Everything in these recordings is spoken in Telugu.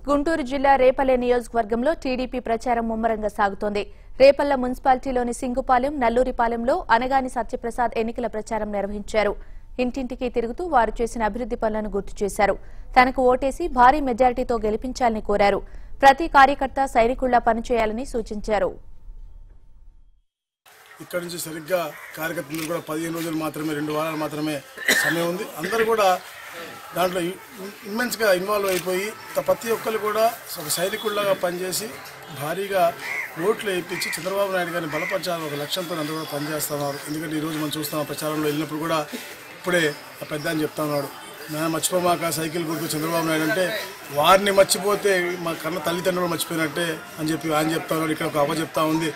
గుంటూరు జిల్లా రేపల్లె నియోజకవర్గంలో టీడీపీ ప్రచారం ముమ్మరంగా సాగుతోంది రేపల్ల మున్సిపాలిటీలోని సింగుపాలెం నల్లూరిపాలెంలో అనగాని సత్యప్రసాద్ ఎన్నికల ప్రచారం నిర్వహించారు ఇంటింటికి తిరుగుతూ వారు చేసిన అభివృద్ది పనులను గుర్తు చేశారు తనకు ఓటేసి భారీ మెజారిటీతో గెలిపించాలని కోరారు ప్రతి కార్యకర్త సైనికుల్లా పనిచేయాలని సూచించారు ఇక్కడ నుంచి సరిగ్గా కార్యకర్తలు కూడా పదిహేను రోజులు మాత్రమే రెండు వారాలు మాత్రమే సమయం ఉంది అందరూ కూడా దాంట్లో ఇమ్మెన్స్గా ఇన్వాల్వ్ అయిపోయి త- ప్రతి ఒక్కరు కూడా ఒక సైనికుల్లాగా పనిచేసి భారీగా ఓట్లు వేయించి చంద్రబాబు నాయుడు గారిని బలపరచాలని ఒక లక్ష్యంతో అందరూ కూడా పనిచేస్తున్నారు ఎందుకంటే ఈరోజు మనం చూస్తున్నాం ప్రచారంలో వెళ్ళినప్పుడు కూడా ఇప్పుడే ఆ పెద్ద అని చెప్తా ఉన్నాడు నా మర్చిపోమాక సైకిల్ గుర్తు చంద్రబాబు నాయుడు అంటే వారిని మర్చిపోతే మా కన్న తల్లిదండ్రులు మర్చిపోయినట్టే అని చెప్పి ఆయన చెప్తా ఉన్నాడు ఇక్కడ ఒక అవ్వ చెప్తా ఉంది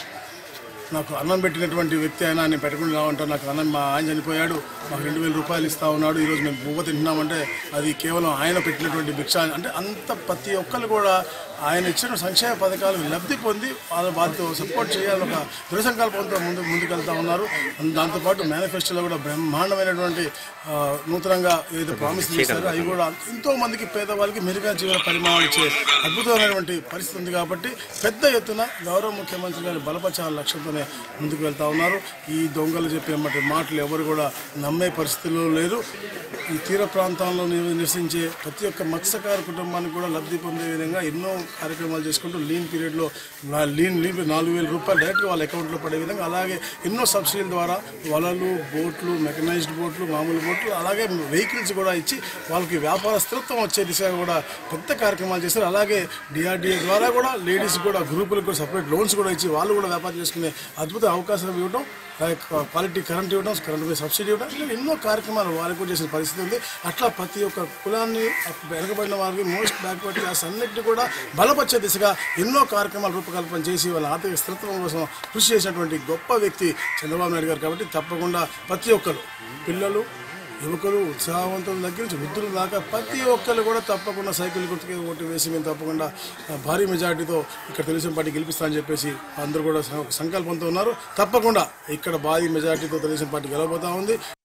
నాకు అన్నం పెట్టినటువంటి వ్యక్తి అయినా నేను పెట్టుకుని రావంటారు నాకు అన్నం మా ఆయన చనిపోయాడు మాకు రెండు వేల రూపాయలు ఇస్తా ఉన్నాడు ఈరోజు మేము బువ్వ తింటున్నామంటే అది కేవలం ఆయన పెట్టినటువంటి భిక్ష అంటే అంత ప్రతి ఒక్కరు కూడా ఆయన ఇచ్చిన సంక్షేమ పథకాలు లబ్ధి పొంది వాళ్ళ వారితో సపోర్ట్ చేయాలని ఒక దృఢ సంకల్పంతో ముందు ముందుకెళ్తా ఉన్నారు దాంతోపాటు మేనిఫెస్టోలో కూడా బ్రహ్మాండమైనటువంటి ఆ, నూతనంగా ఏదైతే ప్రామిస్ చేశారో అవి కూడా ఎంతో మందికి పేదవాళ్ళకి మెరుగైన జీవన పరిమాణం ఇచ్చే అద్భుతమైనటువంటి పరిస్థితి ఉంది కాబట్టి పెద్ద ఎత్తున గౌరవ ముఖ్యమంత్రి గారి బలపరచాల లక్ష్యంతోనే ముందుకు వెళ్తా ఉన్నారు ఈ దొంగలు చెప్పే మాటలు ఎవరు కూడా నమ్మే పరిస్థితుల్లో లేరు ఈ తీర ప్రాంతాల్లో నివ- నివసించే ప్రతి ఒక్క మత్స్యకార కుటుంబానికి కూడా లబ్ధి పొందే విధంగా ఎన్నో కార్యక్రమాలు చేసుకుంటూ లీన్ పీరియడ్లో నా- లీన్ లీన్ నాలుగు వేల రూపాయలు డైరెక్ట్గా వాళ్ళ అకౌంట్లో పడే విధంగా అలాగే ఎన్నో సబ్సిడీల ద్వారా వలలు బోట్లు మెకనైజ్డ్ బోట్లు మామూలు బోట్లు అలాగే వెహికల్స్ కూడా ఇచ్చి వాళ్ళకి వ్యాపార స్థిరత్వం వచ్చే దిశగా కూడా పెద్ద కార్యక్రమాలు చేశారు అలాగే డిఆర్డిఏ ద్వారా కూడా లేడీస్ కూడా గ్రూపులకు కూడా సపరేట్ లోన్స్ కూడా ఇచ్చి వాళ్ళు కూడా వ్యాపారం చేసుకునే అద్భుత అవకాశం ఇవ్వడం లైక్ క్వాలిటీ కరెంట్ ఇవ్వడం కరెంట్ మీద సబ్సిడీ ఇవ్వడం ఇలా ఎన్నో కార్యక్రమాలు వారికి కూడా చేసిన పరిస్థితి ఉంది అట్లా ప్రతి ఒక్క కులాన్ని వెనకబడిన వారికి మోస్ట్ బ్యాక్వర్డ్ క్లాస్ అన్నింటినీ కూడా బలపరిచే దిశగా ఎన్నో కార్యక్రమాలు రూపకల్పన చేసి వాళ్ళ ఆర్థిక స్థిరత్వం కోసం కృషి చేసినటువంటి గొప్ప వ్యక్తి చంద్రబాబు నాయుడు గారు కాబట్టి తప్పకుండా ప్రతి ఒక్కరు పిల్లలు యువకులు ఉత్సాహవంతుల దగ్గర నుంచి వృద్ధుల దాకా ప్రతి ఒక్కరు కూడా తప్పకుండా సైకిల్ గుర్తుకి ఓటు వేసి మేము తప్పకుండా ఆ, భారీ మెజార్టీతో ఇక్కడ తెలుగుదేశం పార్టీ గెలిపిస్తామని చెప్పేసి అందరూ కూడా సం- సంకల్పంతో ఉన్నారు తప్పకుండా ఇక్కడ భారీ మెజార్టీతో తెలుగుదేశం పార్టీ గెలవబోతా ఉంది